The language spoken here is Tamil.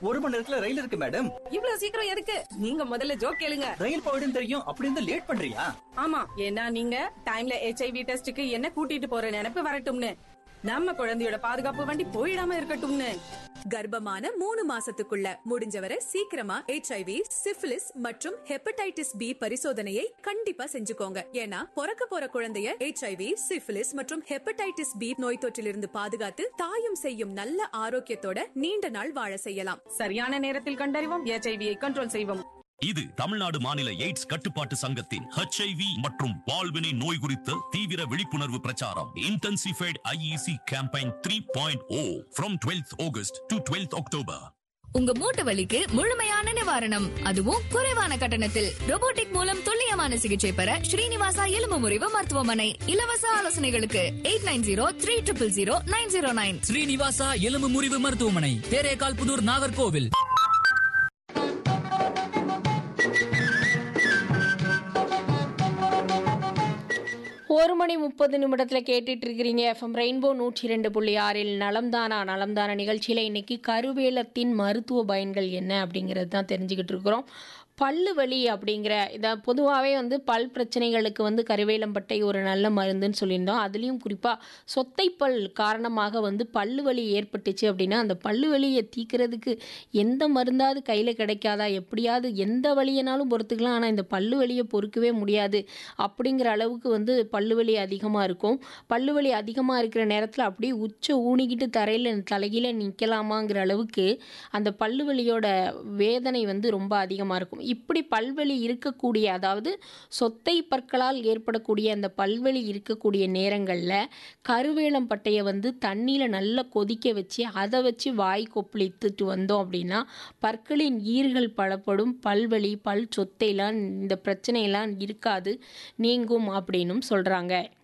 ஒரு மணி நேரத்துல ரயில் இருக்கு மேடம் இவ்வளவு சீக்கிரம் எதுக்கு நீங்க முதல்ல ஜோக் கேளுங்க ரயில் போயிடும் தெரியும் அப்படி இருந்து லேட் பண்றியா ஆமா ஏன்னா நீங்க டைம்ல ஹெச்ஐவி டெஸ்டுக்கு என்ன கூட்டிட்டு போற நினைப்பு வரட்டும்னு நம்ம குழந்தையோட பாதுகாப்பு வண்டி போயிடாம இருக்கட்டும்னு கர்ப்பமான மூணு மாசத்துக்குள்ள முடிஞ்சவரை சீக்கிரமா ஹெச்ஐவி சிஃபிலிஸ் மற்றும் ஹெப்படைட்டிஸ் பி பரிசோதனையை கண்டிப்பா செஞ்சுக்கோங்க ஏன்னா பிறக்க போற குழந்தைய ஹெச்ஐவி சிஃபிலிஸ் மற்றும் ஹெப்படைட்டிஸ் பி நோய் தொற்றிலிருந்து பாதுகாத்து தாயும் செய்யும் நல்ல ஆரோக்கியத்தோட நீண்ட நாள் வாழ செய்யலாம் சரியான நேரத்தில் கண்டறிவோம் ஹெச்ஐவியை கண்ட்ரோல் செய்வோம் இது தமிழ்நாடு மாநில எய்ட்ஸ் கட்டுப்பாட்டு சங்கத்தின் HIV மற்றும் பால்வினை நோய் குறித்த தீவிர விழிப்புணர்வு பிரச்சாரம் intensified IEC campaign three point O from twelfth August to twelfth October உங்க மூட்டு வலிக்கு முழுமையான நிவாரணம் அதுவும் குறைவான கட்டணத்தில் robotic மூலம் துல்லியமான சிகிச்சை பெற ஸ்ரீனிவாசா எலும்பு முறிவு மருத்துவமனை இலவச ஆலோசனைகளுக்கு eight nine zero three triple zero nine zero nine Srinivasa எலும்பு முறிவு மருத்துவமனை தேரேகால் புதூர் நாகர்கோவில் ஒரு மணி முப்பது நிமிடத்தில் கேட்டுட்டு இருக்கிறீங்க எஃப்எம் ரெயின்போ நூற்றி ரெண்டு புள்ளி ஆறில் நலம்தானா நலம்தானா நிகழ்ச்சியில் இன்னைக்கு கருவேலத்தின் மருத்துவ பயன்கள் என்ன அப்படிங்கிறது தான் தெரிஞ்சுக்கிட்டு இருக்கிறோம் பல்லு வலி அப்படிங்கிற இதை பொதுவாகவே வந்து பல் பிரச்சனைகளுக்கு வந்து கருவேலம்பட்டை ஒரு நல்ல மருந்துன்னு சொல்லியிருந்தோம் அதுலேயும் குறிப்பாக சொத்தைப்பல் காரணமாக வந்து பல்லு வலி ஏற்பட்டுச்சு அப்படின்னா அந்த பல்லு வலியை தீக்கிறதுக்கு எந்த மருந்தாவது கையில் கிடைக்காதா எப்படியாவது எந்த வலியினாலும் பொறுத்துக்கலாம் ஆனால் இந்த பல்லு வலியை பொறுக்கவே முடியாது அப்படிங்கிற அளவுக்கு வந்து பல்லு வலி அதிகமாக இருக்கும் பல்லு வலி அதிகமாக இருக்கிற நேரத்தில் அப்படியே உச்ச ஊனிக்கிட்டு தரையில் தலைகீழ நிற்கலாமாங்கிற அளவுக்கு அந்த பல்லு வலியோட வேதனை வந்து ரொம்ப அதிகமாக இருக்கும் இப்படி பல்வலி இருக்கக்கூடிய அதாவது சொத்தை பற்களால் ஏற்படக்கூடிய அந்த பல்வலி இருக்கக்கூடிய நேரங்களில் கருவேலம் பட்டையை வந்து தண்ணியில் நல்லா கொதிக்க வச்சு அதை வச்சு வாய் கொப்பளித்துட்டு வந்தோம் அப்படின்னா பற்களின் ஈர்கள் பலப்படும் பல்வலி பல் சொத்தையெல்லாம் இந்த பிரச்சனையெல்லாம் இருக்காது நீங்கும் அப்படின்னும் சொல்கிறாங்க